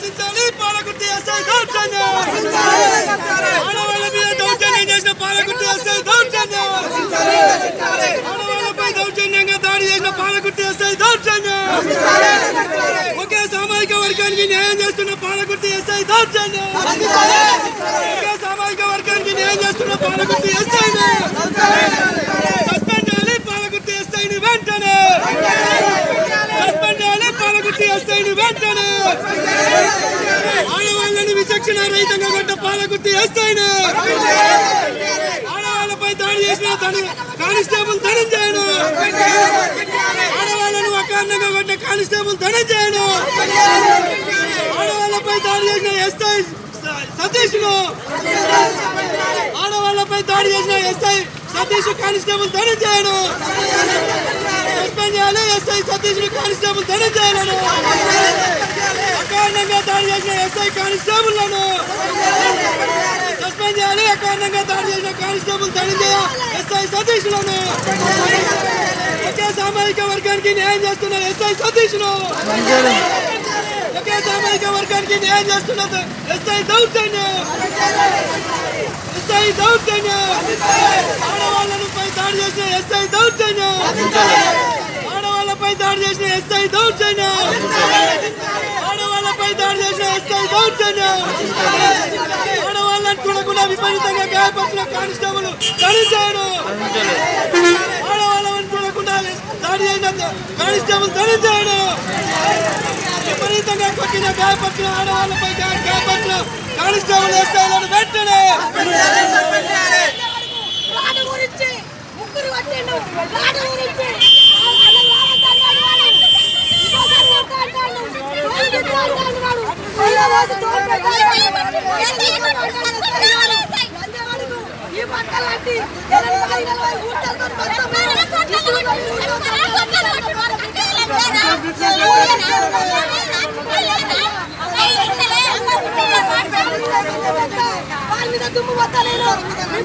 నశించాలి పాలకుర్తి ఎస్ఐ దౌర్జన్యం ఆడవాళ్ళ మీద దౌర్జన్యం చేసిన పాలకుర్తి ఎస్ఐ దౌర్జన్యం ఆడవాళ్ళపై దౌర్జన్యంగా దాడి చేసిన పాలకుర్తి ఎస్ఐ దౌర్జన్యం ఒకే సామాజిక వర్గానికి న్యాయం చేస్తున్న పాలకుర్తి ఎస్ఐ దౌర్జన్యం ఒకే సామాజిక వర్గానికి న్యాయం చేస్తున్న పాలకుర్తి ఎస్ఐ సస్పెండ్ చేయాలి పాలకుర్తి ఎస్ఐని వెంటనే సస్పెండ్ చేయాలి పాలకుర్తి ఎస్ఐని వెంటనే ఆడవాళ్ళని విచక్షణ రహితంగా కొట్ట పాలకుర్తి ఎస్ఐని ఆడవాళ్ళపై దాడి చేసిన తను కానిస్టేబుల్ ధనంజయను ఆడవాళ్ళను అకారణంగా కొట్ట కానిస్టేబుల్ ధనంజయను ఆడవాళ్ళపై దాడి చేసిన ఎస్ఐ సతీష్ ను ఆడవాళ్ళపై దాడి చేసిన ఎస్ఐ సతీష్ కానిస్టేబుల్ ధనంజయను సస్పెండ్ చేయాలి ఎస్ఐ సతీష్ ను కానిస్టేబుల్ ధనంజయలను అకారణంగా దాడి చేసిన ఎస్ఐ కానిస్టేబుల్ లను సస్పెండ్ చేయాలి అకారణంగా దాడి చేసిన కానిస్టేబుల్ ధనంజయ ఎస్ఐ సతీష్ లను ఒకే సామాజిక వర్గానికి న్యాయం చేస్తున్న ఎస్ఐ సతీష్ ను ఒకే సామాజిక వర్గానికి న్యాయం చేస్తున్న ఎస్ఐ దౌర్జన్యం ఎస్ఐ దౌర్జన్యం ఆడవాళ్ళను పై దాడి చేసిన ఎస్ఐ దౌర్జన్యం ఆడవాళ్ళపై దాడి చేసిన ఎస్ఐ దౌర్జన్యం ఆడవాళ్ళపై దాడి చేసిన ఎస్ఐ దౌర్జన్యం ఆడవాళ్ళని చూడకుండా విపరీతంగా గాయపరిచిన కానిస్టేబుల్ ధరించాడు ఆడవాళ్ళని చూడకుండా దాడి చేసిన కానిస్టేబుల్ ధరించాడు విపరీతంగా కొట్టిన గాయపరిచిన ఆడవాళ్ళపై గా- గాయపరిచిన కానిస్టేబుల్ ఎస్ఐలను వెంటనే వాడి గురించి ముగ్గురు కొట్టిండు వాడి గురించి వాళ్ళ వాళ్ళ వాడు ఇంకోసారి కొట్టాడు వాడికి కొట్టాడు వాడు అయ్యో వాడు తోడుపెట్టాడు ఈ పక్కలాంటి ఎనభై నలభై గుంటలతో మొత్తం వాళ్ళ మీద దుమ్ము వస్తలేరు మీ